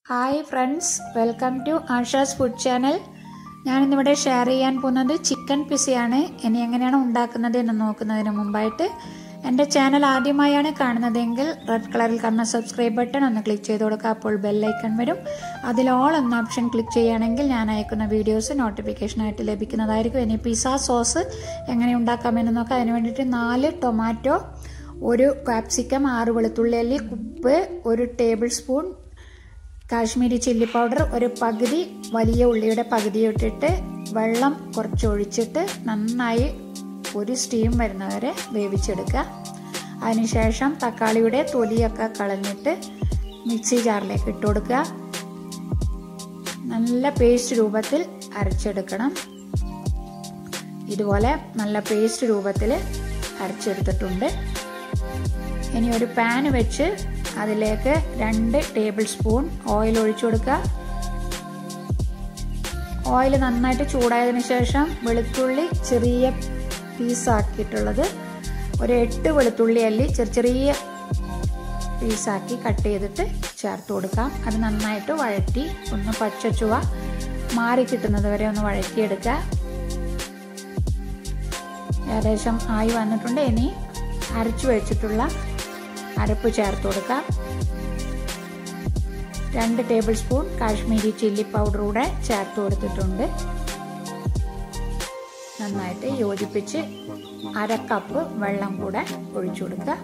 hi friends welcome to Asha's food channel ഞാനിന്നിവിടെ share ചെയ്യാൻ പോകുന്നത് ചിക്കൻ പിസയാണ് ഇനി എങ്ങനെയാണ് ഉണ്ടാക്കുന്നത് എന്ന് നോക്കുന്നതിന് മുമ്പായിട്ട് എൻ്റെ ചാനൽ ആദ്യമായാണ് കാണുന്നതെങ്കിൽ റെഡ് കളറിൽ കാണുന്ന സബ്സ്ക്രൈബ് ബട്ടൺ ഒന്ന് ക്ലിക്ക് ചെയ്ത് കൊടുക്കുക അപ്പോൾ ബെല്ലൈക്കൺ വരും അതിൽ ഓൾ എന്ന ഓപ്ഷൻ ക്ലിക്ക് ചെയ്യുകയാണെങ്കിൽ ഞാൻ അയക്കുന്ന വീഡിയോസ് നോട്ടിഫിക്കേഷനായിട്ട് ലഭിക്കുന്നതായിരിക്കും ഇനി പിസ്സ സോസ് എങ്ങനെ ഉണ്ടാക്കാമെന്ന് നോക്കാം അതിന് വേണ്ടിയിട്ട് നാല് ടൊമാറ്റോ ഒരു കാപ്സിക്കം ആറ് വെളുത്തുള്ളി അല്ലി ഉപ്പ് ഒരു tablespoon Kashmiri chilli powder ഒരു പകുതി വലിയ ഉള്ളിയുടെ പകുതി ഇട്ടിട്ട് വെള്ളം കുറച്ച് ഒഴിച്ചിട്ട് നന്നായി ഒരു സ്റ്റീം വരുന്നവരെ വേവിച്ചെടുക്കുക അതിനുശേഷം തക്കാളിയുടെ തൊലിയൊക്കെ കളഞ്ഞിട്ട് മിക്സി ജാറിലേക്ക് ഇട്ട് കൊടുക്കുക നല്ല പേസ്റ്റ് രൂപത്തിൽ അരച്ചെടുക്കണം ഇതുപോലെ നല്ല പേസ്റ്റ് രൂപത്തിൽ അരച്ചെടുത്തിട്ടുണ്ട് ഇനി ഒരു പാൻ വെച്ച് അതിലേക്ക് രണ്ട് ടേബിൾ സ്പൂൺ ഓയിൽ ഒഴിച്ചു കൊടുക്കുക ഓയിൽ നന്നായിട്ട് ചൂടായതിനു ശേഷം വെളുത്തുള്ളി ചെറിയ പീസാക്കിയിട്ടുള്ളത് ഒരു എട്ട് വെളുത്തുള്ളി അല്ലി ചെറിയ ചെറിയ പീസാക്കി കട്ട് ചെയ്തിട്ട് ചേർത്ത് കൊടുക്കാം അത് നന്നായിട്ട് വഴറ്റി ഒന്ന് പച്ച ചുവ മാറി കിട്ടുന്നത് വരെ ഒന്ന് വഴറ്റിയെടുക്കുക ഏകദേശം ആയി വന്നിട്ടുണ്ട് ഇനി അരച്ചു വെച്ചിട്ടുള്ള അരപ്പ് ചേർത്ത് കൊടുക്കാം രണ്ട് tablespoon Kashmiri chilli powder കൂടെ ചേർത്ത് കൊടുത്തിട്ടുണ്ട് നന്നായിട്ട് യോജിപ്പിച്ച് അര കപ്പ് വെള്ളം കൂടെ ഒഴിച്ചു കൊടുക്കുക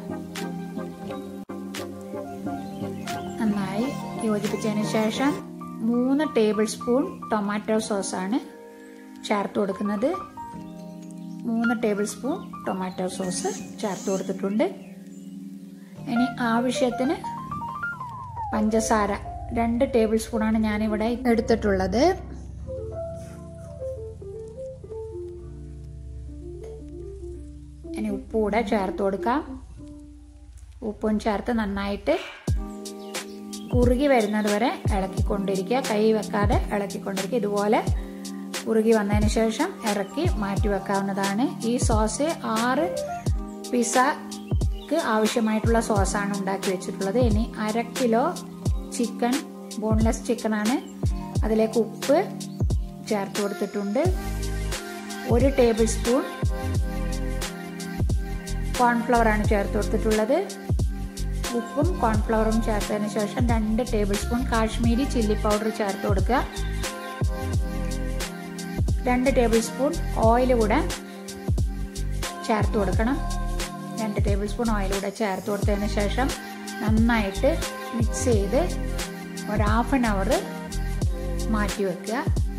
നന്നായി യോജിപ്പിച്ചതിന് ശേഷം മൂന്ന് ടേബിൾ സ്പൂൺ ടൊമാറ്റോ സോസാണ് ചേർത്ത് കൊടുക്കുന്നത് മൂന്ന് ടേബിൾ സ്പൂൺ ടൊമാറ്റോ സോസ് ചേർത്ത് കൊടുത്തിട്ടുണ്ട് ഇനി ആവശ്യത്തിന് പഞ്ചസാര രണ്ട് ടേബിൾ സ്പൂണാണ് ഞാനിവിടെ എടുത്തിട്ടുള്ളത് ഇനി ഉപ്പ് കൂടെ ചേർത്ത് കൊടുക്കാം ഉപ്പും ചേർത്ത് നന്നായിട്ട് കുറുകി വരുന്നത് വരെ ഇളക്കിക്കൊണ്ടിരിക്കുക കൈ വെക്കാതെ ഇളക്കിക്കൊണ്ടിരിക്കുക ഇതുപോലെ കുറുകി വന്നതിന് ശേഷം ഇറക്കി മാറ്റി വെക്കാവുന്നതാണ് ഈ സോസ് ആറ് പിസക്ക് ആവശ്യമായിട്ടുള്ള സോസാണ് ഉണ്ടാക്കി വെച്ചിട്ടുള്ളത് ഇനി അര കിലോ ചിക്കൻ ബോൺലെസ് ചിക്കൻ ആണ് അതിലേക്ക് ഉപ്പ് ചേർത്ത് കൊടുത്തിട്ടുണ്ട് ഒരു ടേബിൾ സ്പൂൺ കോൺഫ്ലവർ ആണ് ചേർത്ത് കൊടുത്തിട്ടുള്ളത് ഉപ്പും കോൺഫ്ലവറും ചേർത്തതിന് ശേഷം രണ്ട് tablespoon Kashmiri chilli powder ചേർത്ത് കൊടുക്കുക രണ്ട് ടേബിൾ സ്പൂൺ ഓയിൽ കൂടെ ചേർത്ത് കൊടുക്കണം രണ്ട് ടേബിൾ സ്പൂൺ ഓയിൽ കൂടെ ചേർത്ത് കൊടുത്തതിന് ശേഷം നന്നായിട്ട് മിക്സ് ചെയ്ത് ഒരു ഹാഫ് ആൻ അവർ മാറ്റി വെക്കുക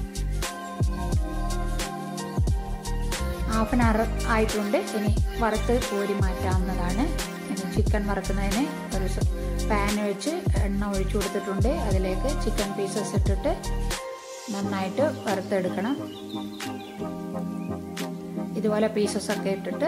ഹാഫ് ആൻ അവർ ആയിട്ടുണ്ട് ഇനി വറുത്ത് കോരി മാറ്റാവുന്നതാണ് ഇനി ചിക്കൻ വറുക്കുന്നതിന് ഒരു പാൻ വെച്ച് എണ്ണ ഒഴിച്ചു കൊടുത്തിട്ടുണ്ട് അതിലേക്ക് ചിക്കൻ പീസസ് ഇട്ടിട്ട് നന്നായിട്ട് വറുത്തെടുക്കണം ഇതുപോലെ പീസസ് ഒക്കെ ഇട്ടിട്ട്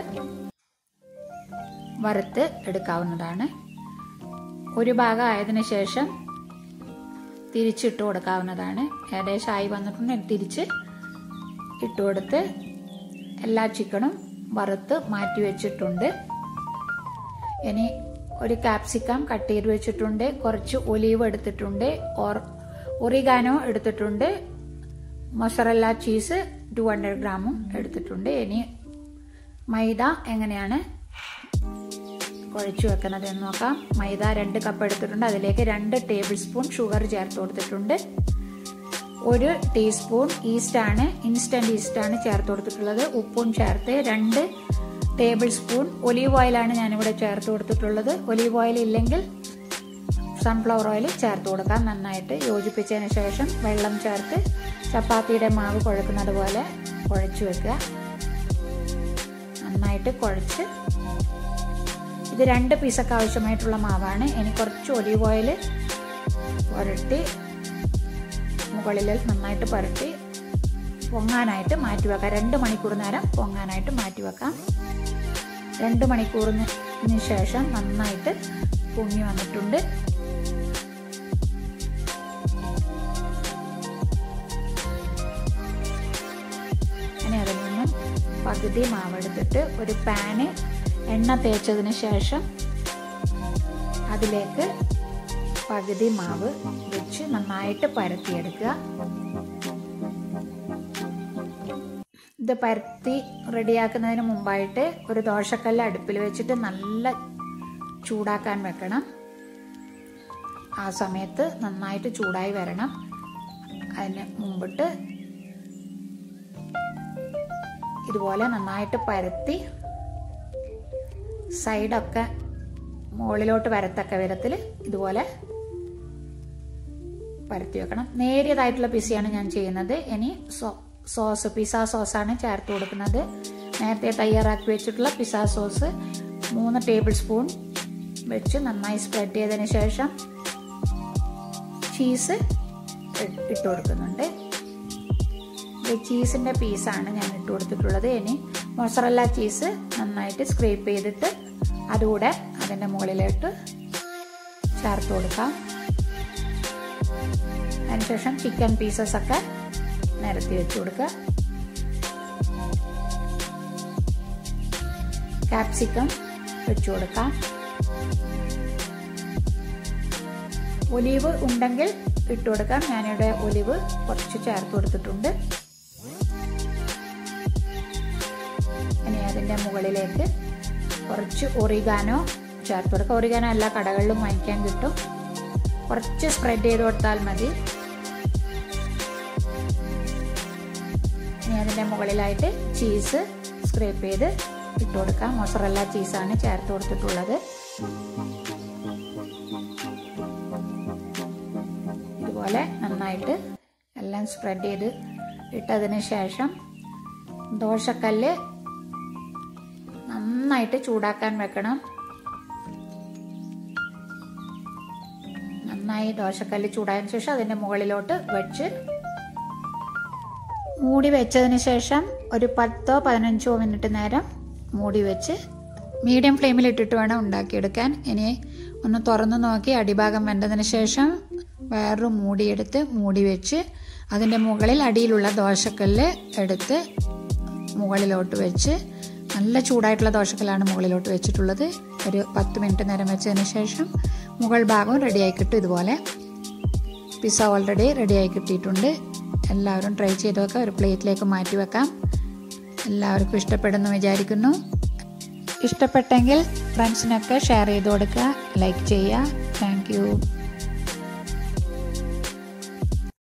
വറുത്ത് എടുക്കാവുന്നതാണ് ഒരു ഭാഗം ആയതിനു ശേഷം തിരിച്ചിട്ട് കൊടുക്കാവുന്നതാണ് ഏകദേശം ആയി വന്നിട്ടുണ്ട് തിരിച്ച് ഇട്ട് കൊടുത്ത് എല്ലാ ചിക്കനും വറുത്ത് മാറ്റി വെച്ചിട്ടുണ്ട് ഇനി ഒരു കാപ്സിക്കം കട്ട് ചെയ്ത് വെച്ചിട്ടുണ്ട് കുറച്ച് ഒലീവ് എടുത്തിട്ടുണ്ട് ഓർ ഒറിഗാനോ എടുത്തിട്ടുണ്ട് മൊസറല്ല ചീസ് ടു ഹൺഡ്രഡ് ഗ്രാമും എടുത്തിട്ടുണ്ട് ഇനി മൈദ എങ്ങനെയാണ് കുഴച്ചു വെക്കുന്നത് എന്ന് നോക്കാം മൈദ രണ്ട് കപ്പ് എടുത്തിട്ടുണ്ട് അതിലേക്ക് രണ്ട് ടേബിൾ സ്പൂൺ ഷുഗർ ചേർത്ത് കൊടുത്തിട്ടുണ്ട് ഒരു ടീസ്പൂൺ ഈസ്റ്റ് ആണ് ഇൻസ്റ്റന്റ് ഈസ്റ്റ് ആണ് ചേർത്ത് കൊടുത്തിട്ടുള്ളത് ഉപ്പും ചേർത്ത് രണ്ട് ടേബിൾ സ്പൂൺ ഒലീവ് ഓയിലാണ് ഞാനിവിടെ ചേർത്ത് കൊടുത്തിട്ടുള്ളത് ഒലീവ് ഓയിൽ ഇല്ലെങ്കിൽ സൺഫ്ലവർ ഓയിൽ ചേർത്ത് കൊടുക്കാം നന്നായിട്ട് യോജിപ്പിച്ചതിന് ശേഷം വെള്ളം ചേർത്ത് ചപ്പാത്തിയുടെ മാവ് കുഴക്കുന്നത് പോലെ കുഴച്ചു വെക്കുക നന്നായിട്ട് കുഴച്ച് ഇത് രണ്ട് പീസൊക്കെ ആവശ്യമായിട്ടുള്ള മാവാണ് ഇനി കുറച്ച് ഒലീവ് ഓയിൽ പുരട്ടി മുകളിൽ നന്നായിട്ട് പുരട്ടി പൊങ്ങാനായിട്ട് മാറ്റി വെക്കാം രണ്ട് മണിക്കൂർ നേരം പൊങ്ങാനായിട്ട് മാറ്റി വെക്കാം രണ്ട് മണിക്കൂറിന് ശേഷം നന്നായിട്ട് പൊങ്ങി വന്നിട്ടുണ്ട് ഇനി അതിൽ നിന്നും പകുതി മാവെടുത്തിട്ട് ഒരു പാന് എണ്ണ തേച്ചതിന് ശേഷം അതിലേക്ക് പകുതി മാവ് വെച്ച് നന്നായിട്ട് പരത്തിയെടുക്കുക ഇത് പരത്തി റെഡിയാക്കുന്നതിന് മുമ്പായിട്ട് ഒരു ദോശക്കല്ല് അടുപ്പിൽ വെച്ചിട്ട് നല്ല ചൂടാക്കാൻ വെക്കണം ആ സമയത്ത് നന്നായിട്ട് ചൂടായി വരണം അതിന് മുമ്പിട്ട് ഇതുപോലെ നന്നായിട്ട് പരത്തി സൈഡൊക്കെ മുകളിലോട്ട് വരത്തക്ക വിധത്തിൽ ഇതുപോലെ പരത്തി വെക്കണം നേരിയതായിട്ടുള്ള പിസയാണ് ഞാൻ ചെയ്യുന്നത് ഇനി സോ സോസ് പിസ്സ സോസാണ് ചേർത്ത് കൊടുക്കുന്നത് നേരത്തെ തയ്യാറാക്കി വെച്ചിട്ടുള്ള പിസ്സ സോസ് മൂന്ന് ടേബിൾ സ്പൂൺ വെച്ച് നന്നായി സ്പ്രെഡ് ചെയ്തതിന് ശേഷം ചീസ് ഇട്ട് കൊടുക്കുന്നുണ്ട് ഇത് ചീസിൻ്റെ പീസാണ് ഞാൻ ഇട്ട് കൊടുത്തിട്ടുള്ളത് ഇനി മൊസറല്ല ചീസ് നന്നായിട്ട് സ്ക്രേപ്പ് ചെയ്തിട്ട് അതുകൂടെ അതിൻ്റെ മുകളിലോട്ട് ചേർത്ത് കൊടുക്കാം അതിനുശേഷം ചിക്കൻ പീസസ് ഒക്കെ നിരത്തി വെച്ച് കൊടുക്കുക കാപ്സിക്കം വെച്ചു കൊടുക്കാം ഒലിവ് ഉണ്ടെങ്കിൽ ഇട്ട് കൊടുക്കാം ഞാനിവിടെ ഒലിവ് കുറച്ച് ചേർത്ത് കൊടുത്തിട്ടുണ്ട് ഇനി അതിൻ്റെ മുകളിലേക്ക് കുറച്ച് ഒറിഗാനോ ചേർത്ത് കൊടുക്കുക ഒറിഗാനോ എല്ലാ കടകളിലും വാങ്ങിക്കാൻ കിട്ടും കുറച്ച് സ്പ്രെഡ് ചെയ്ത് കൊടുത്താൽ മതി ഇനി അതിൻ്റെ മുകളിലായിട്ട് ചീസ് സ്ക്രേപ്പ് ചെയ്ത് ഇട്ട് കൊടുക്കാം മൊസറല്ല ചീസാണ് ചേർത്ത് കൊടുത്തിട്ടുള്ളത് ഇതുപോലെ നന്നായിട്ട് എല്ലാം സ്പ്രെഡ് ചെയ്ത് ഇട്ടതിന് ശേഷം ദോശക്കല്ല് നന്നായിട്ട് ചൂടാക്കാൻ വെക്കണം നന്നായി ദോശക്കല്ല് ചൂടായതിനു ശേഷം അതിൻ്റെ മുകളിലോട്ട് വെച്ച് മൂടി വെച്ചതിന് ശേഷം ഒരു പത്തോ പതിനഞ്ചോ മിനിറ്റ് നേരം മൂടി വെച്ച് മീഡിയം ഫ്ലെയിമിൽ ഇട്ടിട്ട് വേണം ഉണ്ടാക്കിയെടുക്കാൻ ഇനി ഒന്ന് തുറന്നു നോക്കി അടിഭാഗം വെന്തതിന് ശേഷം വേറൊരു മൂടിയെടുത്ത് മൂടി വെച്ച് അതിൻ്റെ മുകളിൽ അടിയിലുള്ള ദോശക്കല്ല് എടുത്ത് മുകളിലോട്ട് വെച്ച് നല്ല ചൂടായിട്ടുള്ള ദോശക്കല്ലാണ് മുകളിലോട്ട് വെച്ചിട്ടുള്ളത് ഒരു പത്ത് മിനിറ്റ് നേരം വെച്ചതിന് ശേഷം മുകൾ ഭാഗവും റെഡിയായി കിട്ടും ഇതുപോലെ പിസ്സ ഓൾറെഡി റെഡിയായി കിട്ടിയിട്ടുണ്ട് എല്ലാവരും ട്രൈ ചെയ്ത് വെക്കാം ഒരു പ്ലേറ്റിലേക്ക് മാറ്റി വെക്കാം എല്ലാവർക്കും ഇഷ്ടപ്പെടുന്നു വിചാരിക്കുന്നു ഇഷ്ടപ്പെട്ടെങ്കിൽ ഫ്രണ്ട്സിനൊക്കെ ഷെയർ ചെയ്ത് കൊടുക്കുക ലൈക്ക് ചെയ്യുക താങ്ക്